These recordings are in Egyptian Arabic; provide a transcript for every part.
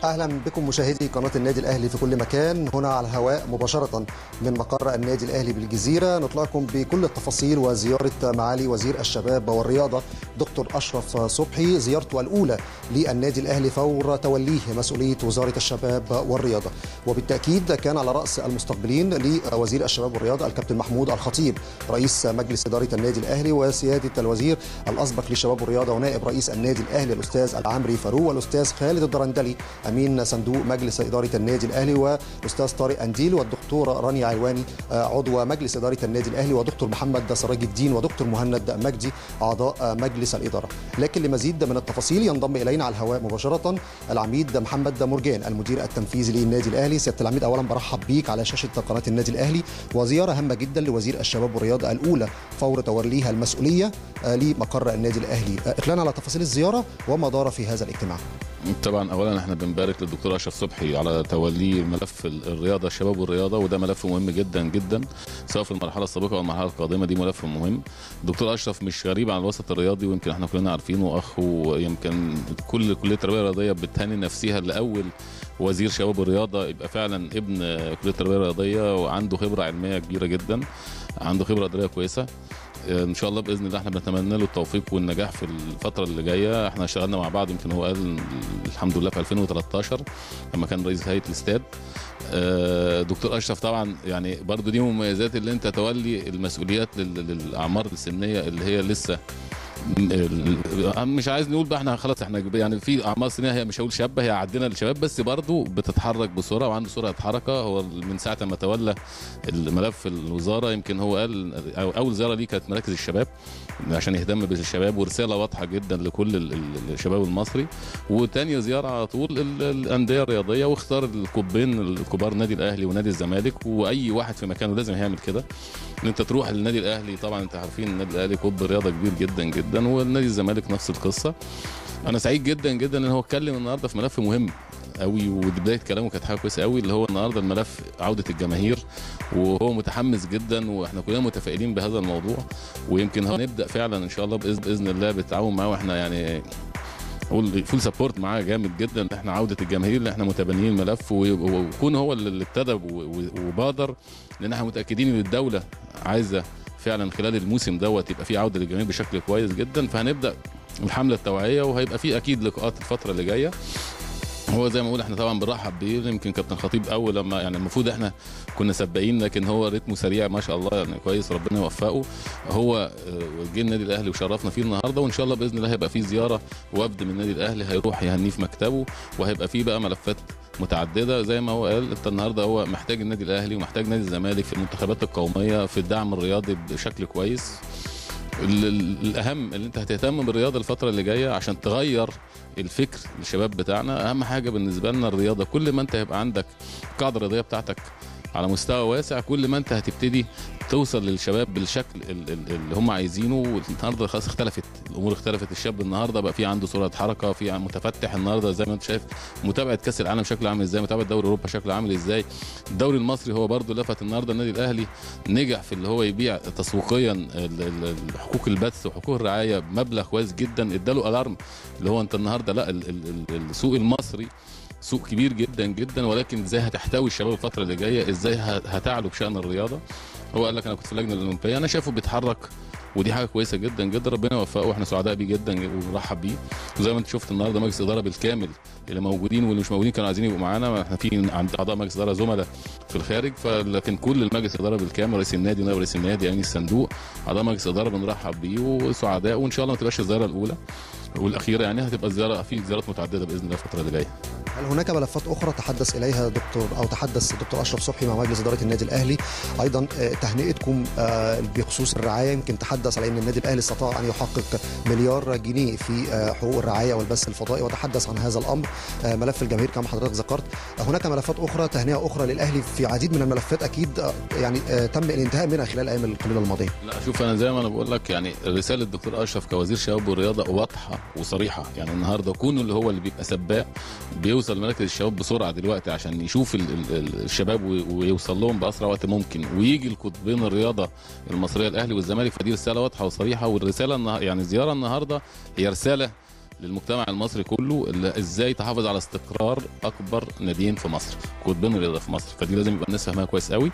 اهلا بكم مشاهدي قناه النادي الاهلي في كل مكان هنا على الهواء مباشره من مقر النادي الاهلي بالجزيره نطلعكم بكل التفاصيل وزياره معالي وزير الشباب والرياضه دكتور اشرف صبحي زيارته الاولى للنادي الاهلي فور توليه مسؤوليه وزاره الشباب والرياضه وبالتاكيد كان على راس المستقبلين لوزير الشباب والرياضه الكابتن محمود الخطيب رئيس مجلس اداره النادي الاهلي وسياده الوزير الاسبق للشباب والرياضه ونائب رئيس النادي الاهلي الاستاذ العمري فاروق والاستاذ خالد الدرندلي امين صندوق مجلس اداره النادي الاهلي والاستاذ طارق انديل والدكتوره رانيا علواني عضو مجلس اداره النادي الاهلي ودكتور محمد سراج الدين ودكتور مهند مجدي اعضاء مجلس الاداره لكن لمزيد من التفاصيل ينضم الينا على الهواء مباشره العميد محمد مرجان المدير التنفيذي للنادي الاهلي سياده العميد اولا برحب بيك على شاشه قناه النادي الاهلي وزياره هامه جدا لوزير الشباب والرياضه الاولى فور توليها المسؤوليه لمقر النادي الاهلي اطلعنا على تفاصيل الزياره وما دار في هذا الاجتماع طبعا اولا احنا بنبارك للدكتور اشرف صبحي على توليه ملف الرياضه الشباب والرياضه وده ملف مهم جدا جدا سواء في المرحله السابقه او المرحله القادمه دي ملف مهم الدكتور اشرف مش غريب عن الوسط الرياضي ويمكن احنا كلنا عارفينه اخ ويمكن كل كليه التربيه الرياضيه بتهني نفسها لاول وزير شباب والرياضه يبقى فعلا ابن كليه التربيه الرياضيه وعنده خبره علميه كبيره جدا عنده خبره اداريه كويسه ان شاء الله باذن الله احنا بنتمنى له التوفيق والنجاح في الفتره اللي جايه احنا اشتغلنا مع بعض يمكن هو قال الحمد لله في 2013 لما كان رئيس هيئه الاستاد دكتور اشرف طبعا يعني برضو دي مميزات اللي انت تولي المسؤوليات للاعمار السنيه اللي هي لسه مش عايز نقول بقى احنا خلاص احنا يعني في اعمار سنيه هي مش هقول شابه هي عدينا للشباب بس برضه بتتحرك بسرعه وعنده سرعه حركه هو من ساعه ما تولى الملف الوزاره يمكن هو قال اول زياره ليه كانت مراكز الشباب عشان يهتم بالشباب ورساله واضحه جدا لكل الشباب المصري وتاني زياره على طول الانديه الرياضيه واختار القطبين الكبار نادي الاهلي ونادي الزمالك واي واحد في مكانه لازم يعمل كده ان انت تروح للنادي الاهلي طبعا انت عارفين النادي الاهلي قطب رياضه كبير جدا جدا والنادي الزمالك نفس القصه انا سعيد جدا جدا ان هو اتكلم النهارده في ملف مهم قوي وبدايه كلامه كانت حاجه كويسه قوي اللي هو النهارده الملف عوده الجماهير وهو متحمس جدا واحنا كلنا متفائلين بهذا الموضوع ويمكن هنبدا فعلا ان شاء الله باذن, بإذن الله بالتعاون معاه واحنا يعني اقول فول سبورت معاه جامد جدا احنا عوده الجماهير اللي احنا متبنيين الملف ويكون هو اللي ابتدى وبادر لان احنا متاكدين ان الدوله عايزه فعلا خلال الموسم دوت يبقى في عوده للجماهير بشكل كويس جدا فهنبدا الحمله التوعيه وهيبقى في اكيد لقاءات الفتره اللي جايه هو زي ما بقول احنا طبعا بنرحب بيه يمكن كابتن خطيب اول لما يعني المفروض احنا كنا سباقين لكن هو رتمه سريع ما شاء الله يعني كويس ربنا يوفقه هو جه النادي الاهلي وشرفنا فيه النهارده وان شاء الله باذن الله هيبقى فيه زياره وفد من النادي الاهلي هيروح يهنيه في مكتبه وهيبقى فيه بقى ملفات متعدده زي ما هو قال انت النهارده هو محتاج النادي الاهلي ومحتاج نادي الزمالك في المنتخبات القوميه في الدعم الرياضي بشكل كويس الاهم اللي انت هتهتم بالرياضه الفتره اللي جايه عشان تغير الفكر للشباب بتاعنا اهم حاجه بالنسبه لنا الرياضه كل ما انت هيبقى عندك القاعده الرياضيه بتاعتك على مستوى واسع كل ما انت هتبتدي توصل للشباب بالشكل اللي هم عايزينه النهارده خلاص اختلفت الامور اختلفت الشاب النهارده بقى في عنده سرعه حركه في متفتح النهارده زي ما انت شايف متابعه كاس العالم شكله عامل ازاي متابعه دوري اوروبا شكله عامل ازاي الدوري المصري هو برده لفت النهارده النادي الاهلي نجح في اللي هو يبيع تسويقيا حقوق البث وحقوق الرعايه بمبلغ كويس جدا اداله الارم اللي هو انت النهارده لا السوق المصري سوق كبير جدا جدا ولكن ازاي هتحتوي الشباب الفتره اللي جايه ازاي هتعلو بشان الرياضه هو قال لك انا كنت في اللجنه الاولمبيه انا شايفه بيتحرك ودي حاجه كويسه جدا جدا ربنا يوفقه واحنا سعداء بيه جدا وبنرحب بيه وزي ما انت شفت النهارده مجلس اداره بالكامل اللي موجودين واللي مش موجودين كانوا عايزين يبقوا معانا احنا في عند اعضاء مجلس اداره زملاء في الخارج فلكن كل المجلس اداره بالكامل رئيس النادي ونائب رئيس النادي امين الصندوق اعضاء مجلس اداره بنرحب بيه وسعداء وان شاء الله ما تبقاش الزياره الاولى والاخيره يعني هتبقى الزياره في زيارات متعدده باذن الله الفتره اللي جايه هل هناك ملفات اخرى تحدث اليها دكتور او تحدث الدكتور اشرف صبحي مع مجلس اداره النادي الاهلي ايضا تهنئتكم بخصوص الرعايه يمكن تحدث على ان النادي الاهلي استطاع ان يحقق مليار جنيه في حقوق الرعايه والبث الفضائي وتحدث عن هذا الامر ملف الجماهير كما حضرتك ذكرت هناك ملفات اخرى تهنئه اخرى للاهلي في عديد من الملفات اكيد يعني تم الانتهاء منها خلال الايام القليله الماضيه لا شوف انا زي ما انا بقول لك يعني رساله الدكتور اشرف كوزير شباب والرياضه واضحه وصريحه يعني النهارده كونه اللي هو اللي بيبقى سباق بيوصل لمراكز الشباب بسرعه دلوقتي عشان يشوف ال ال الشباب ويوصل لهم باسرع وقت ممكن ويجي القطبين الرياضه المصريه الاهلي والزمالك فدي رساله واضحه وصريحه والرساله يعني الزياره النهارده هي رساله للمجتمع المصري كله اللي ازاي تحافظ على استقرار اكبر ناديين في مصر قطبين الرياضه في مصر فدي لازم يبقى الناس فاهمها كويس قوي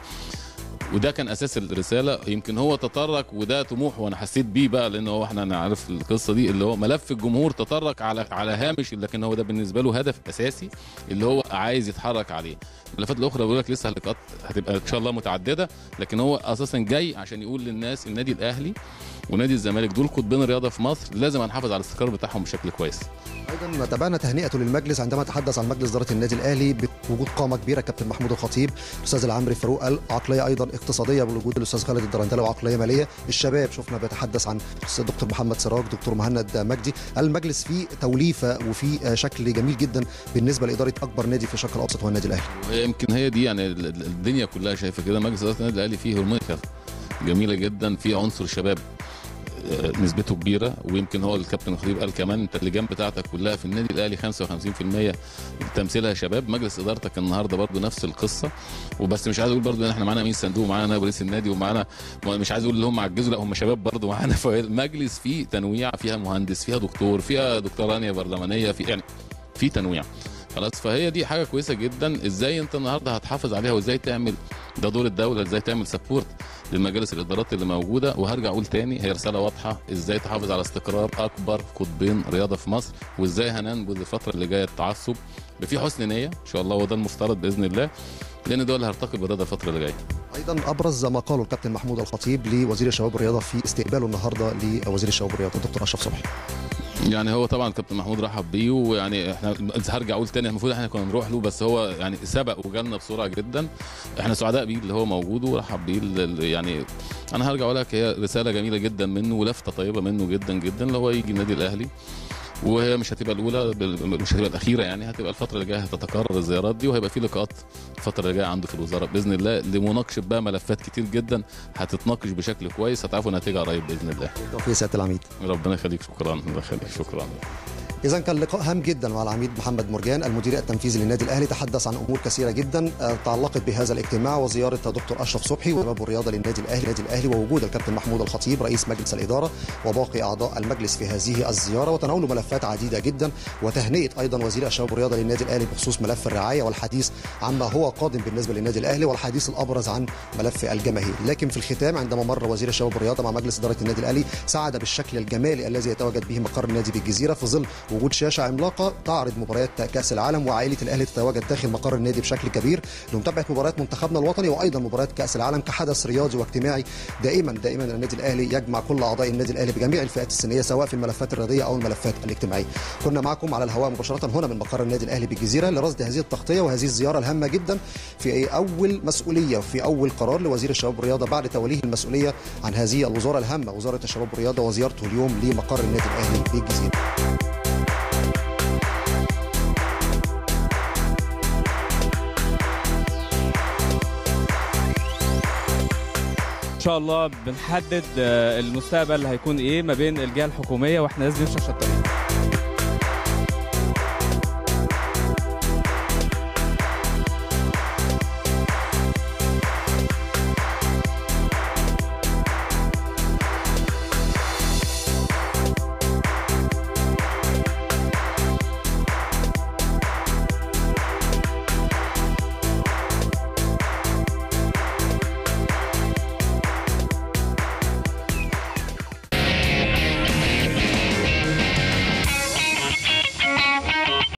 وده كان اساس الرساله يمكن هو تطرق وده طموح وانا حسيت بيه بقى لان هو احنا انا عارف القصه دي اللي هو ملف الجمهور تطرق على على هامش لكن هو ده بالنسبه له هدف اساسي اللي هو عايز يتحرك عليه الملفات الاخرى بقول لك لسه اللقاءات هتبقى ان شاء الله متعدده لكن هو اساسا جاي عشان يقول للناس النادي الاهلي ونادي الزمالك دول قطبين الرياضه في مصر لازم هنحافظ على الاستقرار بتاعهم بشكل كويس ايضا تابعنا تهنئته للمجلس عندما تحدث عن مجلس اداره النادي الاهلي بوجود قامه كبيره كابتن محمود الخطيب الاستاذ العمري فاروق قال عقليه ايضا اقتصاديه بوجود الاستاذ خالد الدرندله وعقليه ماليه الشباب شفنا بيتحدث عن الاستاذ دكتور محمد سراج دكتور مهند مجدي المجلس فيه توليفه وفيه شكل جميل جدا بالنسبه لاداره اكبر نادي في الشرق الاوسط هو النادي الاهلي وهي يمكن هي دي يعني ال- ال- الدنيا كلها شايفه كده مجلس اداره النادي الاهلي فيه هرمونيه جميله جدا فيه عنصر شباب آه، نسبته كبيره ويمكن هو الكابتن الخطيب قال كمان انت اللجان بتاعتك كلها في النادي الاهلي 55% تمثيلها شباب مجلس ادارتك النهارده برضو نفس القصه وبس مش عايز اقول برضو ان احنا معانا امين صندوق ومعانا نائب رئيس النادي ومعانا مش عايز اقول اللي هم عجزوا لا هم شباب برضو معانا فالمجلس فيه تنويع فيها مهندس فيها دكتور فيها دكتوره رانيا برلمانيه في يعني في تنويع خلاص فهي دي حاجه كويسه جدا ازاي انت النهارده هتحافظ عليها وازاي تعمل ده دور الدوله ازاي تعمل سبورت للمجالس الادارات اللي موجوده وهرجع اقول تاني هي رساله واضحه ازاي تحافظ على استقرار اكبر قطبين رياضه في مصر وازاي هننبذ الفتره اللي جايه التعصب في حسن نيه ان شاء الله وده المفترض باذن الله لان ده اللي هيرتقي بالرياضه الفتره اللي جايه ايضا ابرز ما قاله الكابتن محمود الخطيب لوزير الشباب والرياضه في استقباله النهارده لوزير الشباب والرياضه الدكتور اشرف صبحي يعني هو طبعا كابتن محمود رحب بيه ويعني احنا هرجع اقول تاني المفروض احنا كنا نروح له بس هو يعني سبق وجالنا بسرعه جدا احنا سعداء بيه اللي هو موجود ورحب بيه ال- ال- يعني انا هرجع اقول لك هي رساله جميله جدا منه ولفته طيبه منه جدا جدا اللي هو يجي النادي الاهلي وهي مش هتبقى الاولى بال- مش هتبقى الاخيره يعني هتبقى الفتره اللي جايه هتتكرر الزيارات دي وهيبقى في لقاءات الفتره اللي جايه عنده في الوزاره باذن الله لمناقشه بقى ملفات كتير جدا هتتناقش بشكل كويس هتعرفوا نتيجه قريب باذن الله توفيق سياده العميد ربنا يخليك شكرا الله يخليك شكرا اذا كان لقاء هام جدا مع العميد محمد مرجان المدير التنفيذي للنادي الاهلي تحدث عن امور كثيره جدا آه، تعلقت بهذا الاجتماع وزياره دكتور اشرف صبحي وشباب الرياضه للنادي الاهلي النادي الاهلي ووجود الكابتن محمود الخطيب رئيس مجلس الاداره وباقي اعضاء المجلس في هذه الزياره وتناول ملفات عديده جدا وتهنئه ايضا وزير الشباب والرياضه للنادي الاهلي بخصوص ملف الرعايه والحديث عما هو قادم بالنسبه للنادي الاهلي والحديث الابرز عن ملف الجماهير لكن في الختام عندما مر وزير الشباب والرياضه مع مجلس اداره النادي الاهلي سعد بالشكل الجمالي الذي يتواجد به مقر النادي بالجزيره في ظل وجود شاشه عملاقه تعرض مباريات كاس العالم وعائله الاهلي تتواجد داخل مقر النادي بشكل كبير لمتابعه مباريات منتخبنا الوطني وايضا مباريات كاس العالم كحدث رياضي واجتماعي دائما دائما النادي الاهلي يجمع كل اعضاء النادي الاهلي بجميع الفئات السنيه سواء في الملفات الرياضيه او الملفات الاجتماعيه. كنا معكم على الهواء مباشره هنا من مقر النادي الاهلي بالجزيره لرصد هذه التغطيه وهذه الزياره الهامه جدا في اول مسؤوليه وفي اول قرار لوزير الشباب والرياضه بعد توليه المسؤوليه عن هذه الوزاره الهامه وزاره الشباب والرياضه وزيارته اليوم لمقر النادي الاهلي بالجزيره. ان شاء الله بنحدد آه، المستقبل هيكون ايه ما بين الجهه الحكوميه واحنا لازم نمشي عشان الطريق